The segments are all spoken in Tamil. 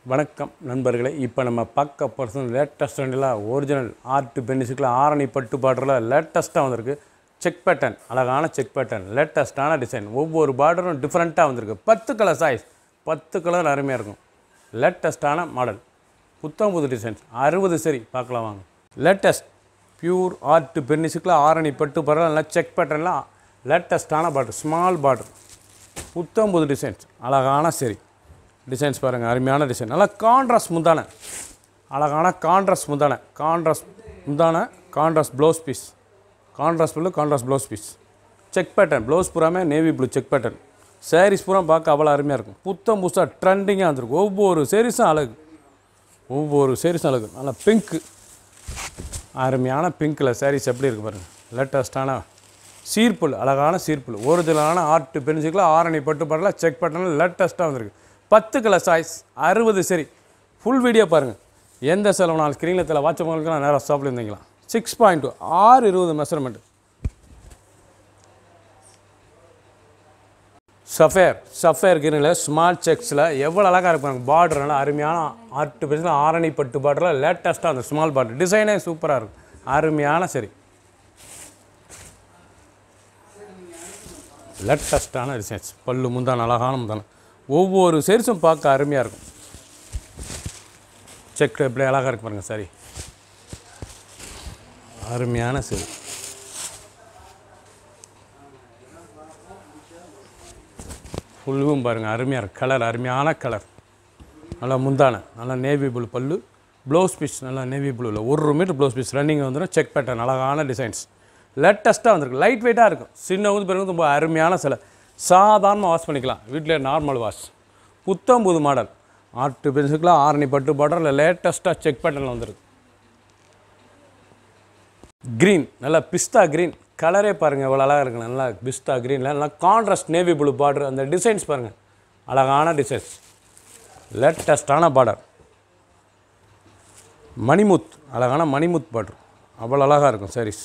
வணக்கம் நண்பர்களே இப்போ நம்ம பார்க்க பர்சன் லேட்டஸ்ட் ட்ரெண்டில் ஒரிஜினல் ஆர்ட் பென்னிஸுக்கில் ஆரணி பட்டு பாடரில் லேட்டஸ்ட்டாக வந்திருக்கு செக் பேட்டர்ன் அழகான செக் பேட்டர்ன் லேட்டஸ்ட்டான டிசைன் ஒவ்வொரு பார்டரும் டிஃப்ரெண்ட்டாக வந்திருக்கு பத்து கலர் சாய்ஸ் பத்து கலர் அருமையாக இருக்கும் லேட்டஸ்ட்டான மாடல் புத்தம் புது டிசைன்ஸ் அறுபது சரி பார்க்கலாம் வாங்க லேட்டஸ்ட் பியூர் ஆர்ட் பென்னிஸுக்கில் ஆரணி பட்டு பாடல் நல்லா செக் பேட்டர்னில் லேட்டஸ்ட்டான பார்டர் ஸ்மால் பார்டர் புத்தம் புது டிசைன்ஸ் அழகான சரி டிசைன்ஸ் பாருங்கள் அருமையான டிசைன் நல்லா கான்ட்ராஸ்ட் முந்தான அழகான கான்ட்ராஸ்ட் முந்தான கான்ட்ராஸ்ட் முந்தான contrast blouse piece contrast blue contrast blouse piece check pattern blouse பூராமே navy blue check pattern saris பூரா பார்க்க அவ்வளோ அருமையாக இருக்கும் புத்தம் புதுசாக ட்ரெண்டிங்காக வந்திருக்கும் ஒவ்வொரு சாரீஸும் அழகு ஒவ்வொரு சாரீஸும் அழகு நல்லா பிங்க்கு அருமையான பிங்க்கில் சாரீஸ் எப்படி இருக்கு பாருங்கள் லேட்டஸ்ட்டான சீர்ப்புல் அழகான சீர்ப்புல் ஒரிஜினலான ஆர்ட் பென்சிக்கில் ஆரணி பட்டு பாடல செக் பட்டனில் லேட்டஸ்ட்டாக வந்திருக்கு பத்து கலர் சாய்ஸ் அறுபது சரி ஃபுல் வீடியோ பாருங்கள் எந்த செலவு நாள் ஸ்க்ரீனில் தலை வாட்ச் பண்ணுறதுலாம் நேராக ஸ்டாப்பில் இருந்தீங்களா சிக்ஸ் பாயிண்ட் டூ ஆறு இருபது மெஷர்மெண்ட் சஃபேர் சஃபேர் கிரீனில் ஸ்மால் செக்ஸில் எவ்வளோ அழகாக இருப்பாங்க பார்டர் நல்லா அருமையான ஆர்ட் பென்சில் ஆரணி பட்டு பார்டரில் லேட்டஸ்ட்டாக அந்த ஸ்மால் பார்டர் டிசைனே சூப்பராக இருக்கும் அருமையான சரி லேட்டஸ்ட்டான டிசைன்ஸ் பல்லு முந்தான அழகான முந்தான ஒவ்வொரு சேரிஸும் பார்க்க அருமையாக இருக்கும் செக் எப்படி அழகாக இருக்கு பாருங்கள் சரி அருமையான சரி ஃபுல்லும் பாருங்கள் அருமையாக இருக்கு கலர் அருமையான கலர் நல்லா முந்தான நல்லா நேவி ப்ளூ பல்லு ப்ளவுஸ் பீஸ் நல்லா நேவி ப்ளூவில் ஒரு மீட்டர் ப்ளவுஸ் பீஸ் ரன்னிங் வந்துடும் செக் பேட்டர்ன் அழகான டிசைன்ஸ் லேட்டஸ்ட்டாக வந்திருக்கு லைட் வெயிட்டாக இருக்கும் சின்ன வந்து பிறகு ரொம்ப அருமையான சிலை சாதாரணமாக வாஷ் பண்ணிக்கலாம் வீட்டில் நார்மல் வாஷ் புத்தம் புது மாடல் ஆர்ட் பென்சிலுக்குலாம் ஆரணி பட்டு பாடரில் லேட்டஸ்ட்டாக செக் பேட்டர்னில் வந்திருக்கு க்ரீன் நல்லா பிஸ்தா க்ரீன் கலரே பாருங்கள் எவ்வளோ அழகாக இருக்கு நல்லா பிஸ்தா க்ரீனில் நல்லா கான்ட்ராஸ்ட் நேவி ப்ளூ பார்டர் அந்த டிசைன்ஸ் பாருங்கள் அழகான டிசைன்ஸ் லேட்டஸ்டான பார்டர் மணிமுத் அழகான மணிமுத் பார்டர் அவ்வளோ அழகாக இருக்கும் சாரீஸ்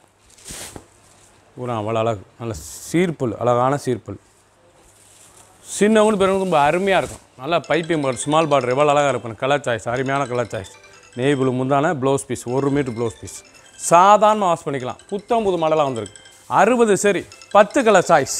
பூரா அவ்வளோ அழகு நல்ல சீர்ப்புல் அழகான சீர்ப்புல் சின்னவனு பிறகு ரொம்ப அருமையாக இருக்கும் நல்லா பைப்பிங் பார்டர் ஸ்மால் பார்டர் எவ்வளோ அழகாக இருக்கும் கலர் சாய்ஸ் அருமையான கலர் சாய்ஸ் நெய் ப்ளூ முந்தான ப்ளவுஸ் பீஸ் ஒரு மீட்டர் ப்ளவுஸ் பீஸ் சாதாரண வாஷ் பண்ணிக்கலாம் புத்தம் புது மாடலாக வந்திருக்கு அறுபது சரி பத்து கலர் சாய்ஸ்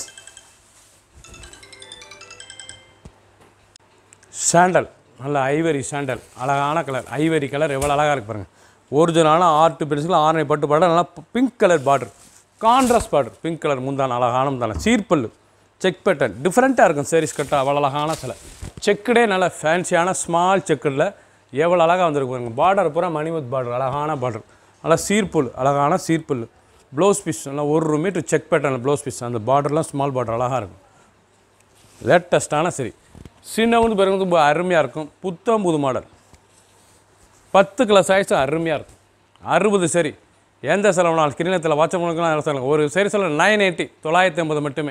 சாண்டல் நல்ல ஐவரி சாண்டல் அழகான கலர் ஐவரி கலர் எவ்வளோ அழகாக இருக்கு பாருங்கள் ஒரிஜினலான ஆர்ட் பென்சில் ஆரணை பட்டு பார்டர் நல்லா pink colour border contrast border pink colour முந்தான அழகான முந்தான சீர்பல்லு செக் பேட்டர்ன் டிஃப்ரெண்ட்டாக இருக்கும் சாரீஸ் கட்டாக அவ்வளோ அழகான சிலை செக்குடே நல்ல ஃபேன்சியான ஸ்மால் செக்குடில் எவ்வளோ அழகாக வந்திருக்கு பாருங்க பார்டர் பூரா மணிமுத் பார்டர் அழகான பார்டர் நல்லா சீர்புல் அழகான சீர்புல் ப்ளவுஸ் பீஸ் நல்லா ஒரு மீட்டர் செக் பேட்டர்னில் ப்ளவுஸ் பீஸ் அந்த பார்டர்லாம் ஸ்மால் பார்டர் அழகாக இருக்கும் லேட்டஸ்ட்டான சரி சின்னவங்க பிறகு ரொம்ப அருமையாக இருக்கும் புத்தம் புது மாடல் பத்து கிலோ சைஸ் அருமையாக இருக்கும் அறுபது சரி எந்த செலவு நாள் கிரீனத்தில் வாட்ச பண்ணுக்கலாம் சொல்லுங்கள் ஒரு சரி செலவு நைன் எயிட்டி தொள்ளாயிரத்தி ஐம்பது மட்டுமே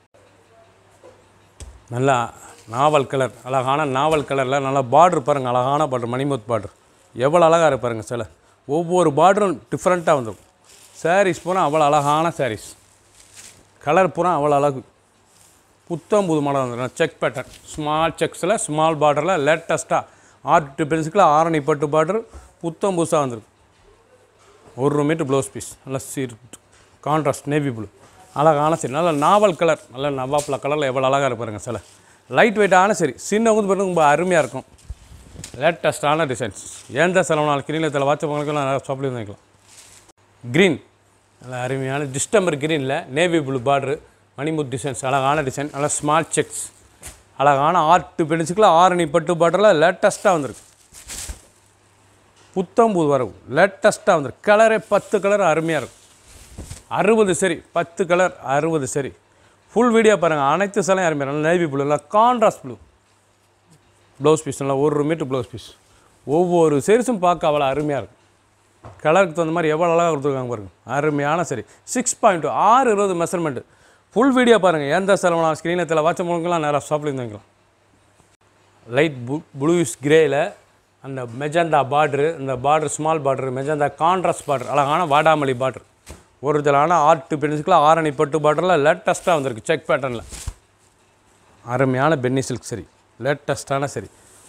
நல்லா நாவல் கலர் அழகான நாவல் கலரில் நல்லா பார்டர் பாருங்கள் அழகான பார்டர் மணிமுத் பார்டர் எவ்வளோ அழகாக இருக்கு பாருங்கள் சில ஒவ்வொரு பார்டரும் டிஃப்ரெண்ட்டாக வந்துடும் சாரீஸ் பூரா அவ்வளோ அழகான சாரீஸ் கலர் பூரா அவ்வளோ அழகு புத்தம் புது மாடல் வந்துடும் செக் பேட்டர்ன் ஸ்மால் செக்ஸில் ஸ்மால் பார்டரில் லேட்டஸ்ட்டாக ஆர்ட் பென்சிக்கில் ஆரணி பட்டு பார்டர் புத்தம் புதுசாக வந்திருக்கு ஒரு மீட்டர் ப்ளவுஸ் பீஸ் நல்லா சீர் கான்ட்ராஸ்ட் நேவி ப்ளூ அழகான சரி நல்ல நாவல் கலர் நல்ல நவாப்பில் கலரில் எவ்வளோ அழகாக இருப்பாருங்க சில லைட் வெயிட்டான சரி சின்ன வந்து பாருங்க ரொம்ப அருமையாக இருக்கும் லேட்டஸ்ட்டான டிசைன்ஸ் எந்த செலவு நாள் கிரீனில் வாட்ச பொங்கலுக்கெல்லாம் நிறைய ஷாப்லேயும் வாங்கிக்கலாம் க்ரீன் நல்ல அருமையான டிஸ்டம்பர் க்ரீனில் நேவி ப்ளூ பார்டரு மணிமுத் டிசைன்ஸ் அழகான டிசைன் நல்லா ஸ்மால் செக்ஸ் அழகான ஆர்ட் பென்சிக்கில் ஆரணி பட்டு பார்டரில் லேட்டஸ்ட்டாக வந்திருக்கு புத்தம் புது வரவு லேட்டஸ்ட்டாக வந்திருக்கு கலரே பத்து கலர் அருமையாக இருக்கும் அறுபது சரி பத்து கலர் அறுபது சரி ஃபுல் வீடியோ பாருங்கள் அனைத்து சிலையும் அருமையாக நல்லா நேவி ப்ளூ நல்லா கான்ட்ராஸ்ட் ப்ளூ ப்ளவுஸ் பீஸ் நல்லா ஒரு மீட்டர் ப்ளவுஸ் பீஸ் ஒவ்வொரு சரிஸும் பார்க்க அவ்வளோ அருமையாக இருக்கும் கலருக்கு தகுந்த மாதிரி எவ்வளோ அழகாக கொடுத்துருக்காங்க பாருங்க அருமையான சரி சிக்ஸ் பாயிண்ட் டூ ஆறு இருபது மெஷர்மெண்ட்டு ஃபுல் வீடியோ பாருங்கள் எந்த செலவு ஸ்க்ரீனில் தலை வாட்ச மூலங்கெல்லாம் நேராக ஷாப்பில் வாங்கிக்கலாம் லைட் ப்ளூ ப்ளூஸ் கிரேயில் அந்த மெஜந்தா பார்ட்ரு இந்த border small border magenta contrast border அழகான வாடாமல்லி பார்டர் ஒரிஜினலான ஆர்ட் பென்சிக்கில் ஆரணி பட்டு பார்டரில் லேட்டஸ்ட்டாக வந்திருக்கு செக் பேட்டர்னில் அருமையான பென்னி சில்க் சரி லேட்டஸ்ட்டான சரி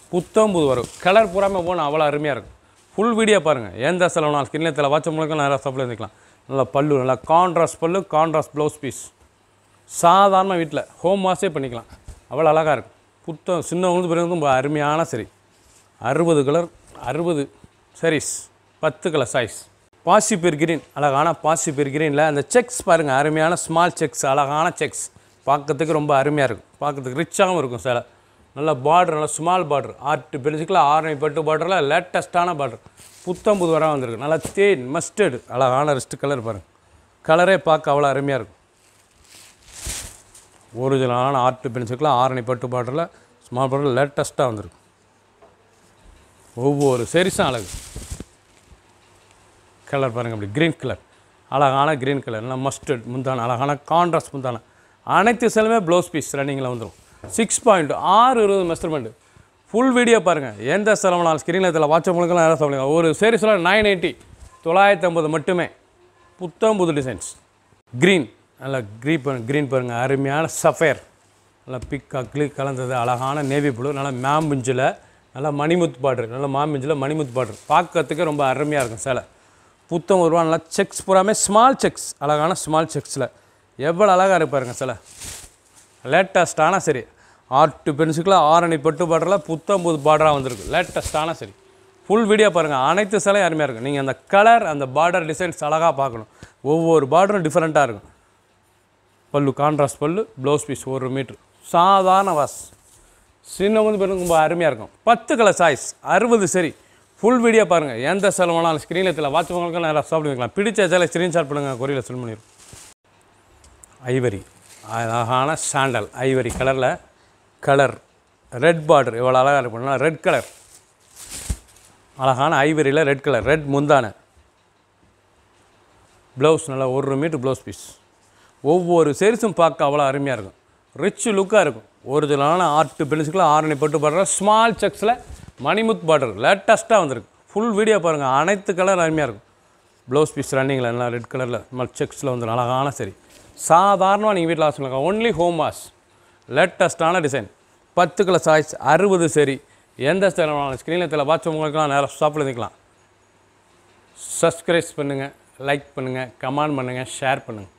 புத்தம் புது வரும் கலர் பூராமல் போனால் அவ்வளோ அருமையாக இருக்கும் ஃபுல் வீடியோ பாருங்கள் எந்த செலவுனாலும் ஸ்கின்ல தலை வாட்ச முழுக்க நேராக சப்ளை இருந்துக்கலாம் நல்லா பல்லு நல்லா கான்ட்ராஸ்ட் பல்லு கான்ட்ராஸ்ட் ப்ளவுஸ் பீஸ் சாதாரண வீட்டில் ஹோம் வாஷே பண்ணிக்கலாம் அவ்வளோ அழகாக இருக்கும் புத்தம் சின்னவங்களுக்கு பிறகு ரொம்ப அருமையான சரி அறுபது கலர் அறுபது sarees பத்து கலர் சைஸ் பாசிப்பேர் கிரீன் அழகான பாசிப்பேர் கிரீனில் அந்த செக்ஸ் பாருங்கள் அருமையான ஸ்மால் செக்ஸ் அழகான செக்ஸ் பார்க்கறதுக்கு ரொம்ப அருமையாக இருக்கும் பார்க்கறதுக்கு ரிச்சாகவும் இருக்கும் சேலை நல்ல பார்டர் நல்ல ஸ்மால் பார்டர் ஆர்ட் பெருசுக்கில் ஆரணி பட்டு பார்டரில் லேட்டஸ்ட்டான பார்டர் புத்தம் புது வர வந்திருக்கு நல்லா தேன் மஸ்டர்டு அழகான ரெஸ்ட் கலர் பாருங்கள் கலரே பார்க்க அவ்வளோ அருமையாக இருக்கும் ஒரிஜினலான ஆர்ட் பென்சிலுக்குள்ள ஆரணி பட்டு பாட்டில் ஸ்மால் பாட்டில் லேட்டஸ்ட்டாக வந்திருக்கு ஒவ்வொரு செரிஸும் அழகு கலர் பாருங்கள் அப்படி க்ரீன் கலர் அழகான க்ரீன் கலர் நல்லா மஸ்டர்ட் முந்தான அழகான கான்ட்ராஸ்ட் முந்தான அனைத்து செலவுமே ப்ளவுஸ் பீஸ் ரன்னிங்கில் வந்துடும் சிக்ஸ் பாயிண்ட் ஆறு இருபது மெஷர்மெண்ட் ஃபுல் வீடியோ பாருங்கள் எந்த செலவுனாலும் ஸ்க்ரீனில் இதில் வாட்ச முழுக்கலாம் யாரும் சொல்லுங்க ஒரு சீரீஸில் நைன் எயிட்டி தொள்ளாயிரத்தி ஐம்பது மட்டுமே புத்தம் புது டிசைன்ஸ் க்ரீன் நல்லா க்ரீன் பாருங்க க்ரீன் பாருங்கள் அருமையான சஃபேர் நல்லா பிக் அக்லி கலந்தது அழகான நேவி ப்ளூ நல்லா மேம்பிஞ்சில் நல்லா மணிமுத் பார்டர் நல்லா மாம்பிஞ்சில் மணிமுத் பார்டர் பார்க்கறதுக்கு ரொம்ப அருமையாக இருக்கும் சேலை புத்தம் ஒரு ரூபா நல்லா செக்ஸ் பூராமே ஸ்மால் செக்ஸ் அழகான ஸ்மால் செக்ஸில் எவ்வளோ அழகாக இருப்பாருங்க சில லேட்டஸ்ட்டான சரி ஆர்ட் பென்சிலுக்குள்ள ஆரணி பட்டு பார்டரில் புத்தம் புது பார்டராக வந்திருக்கு லேட்டஸ்ட்டான சரி ஃபுல் வீடியோ பாருங்கள் அனைத்து சிலையும் அருமையாக இருக்கும் நீங்கள் அந்த கலர் அந்த பார்டர் டிசைன்ஸ் அழகாக பார்க்கணும் ஒவ்வொரு பார்டரும் டிஃப்ரெண்ட்டாக இருக்கும் பல்லு கான்ட்ராஸ்ட் பல்லு ப்ளவுஸ் பீஸ் ஒரு மீட்ரு சாதாரண வாஸ் சின்ன வந்து பெரும் ரொம்ப அருமையாக இருக்கும் பத்து கலர் சாய்ஸ் அறுபது சரி ஃபுல் வீடியோ பாருங்கள் எந்த செலவானாலும் ஸ்க்ரீனில் தெரியல வாட்சவங்களுக்கு நேராக சாப்பிட்டு வைக்கலாம் பிடிச்ச சேலை ஸ்க்ரீன்ஷாட் பண்ணுங்கள் கொரியரில் செல் பண்ணிடும் ஐவரி அழகான சாண்டல் ஐவரி கலரில் கலர் ரெட் பார்டர் எவ்வளோ அழகாக இருக்கும் ரெட் கலர் அழகான ஐவரியில் ரெட் கலர் ரெட் முந்தான ப்ளவுஸ் நல்லா ஒரு மீட்டர் ப்ளவுஸ் பீஸ் ஒவ்வொரு செரிஸும் பார்க்க அவ்வளோ அருமையாக இருக்கும் ரிச் லுக்காக இருக்கும் ஒரிஜினலான ஆர்ட் பென்சிலுக்குள்ள ஆரணி பட்டு பார்டர் ஸ்மால் செக்ஸில் மணிமுத் பார்டர் லேட்டஸ்ட்டாக வந்திருக்கு ஃபுல் வீடியோ பாருங்கள் அனைத்து கலர் அருமையாக இருக்கும் ப்ளவுஸ் பீஸ் ரன்னிங்கில் எல்லாம் ரெட் கலரில் ஸ்மால் செக்ஸில் வந்து அழகான சரி சாதாரணமாக நீங்கள் வீட்டில் வாஷ் பண்ணிக்கலாம் ஒன்லி ஹோம் வாஷ் லேட்டஸ்ட்டான டிசைன் பத்து கலர் சாய்ஸ் அறுபது சரி எந்த ஸ்டைலான ஸ்க்ரீனில் தெரியல வாட்ச் உங்களுக்குலாம் நேரம் ஷாப்பில் இருந்துக்கலாம் சப்ஸ்கிரைப் பண்ணுங்கள் லைக் பண்ணுங்கள் கமெண்ட் பண்ணுங்கள் ஷேர் பண்ணுங்கள்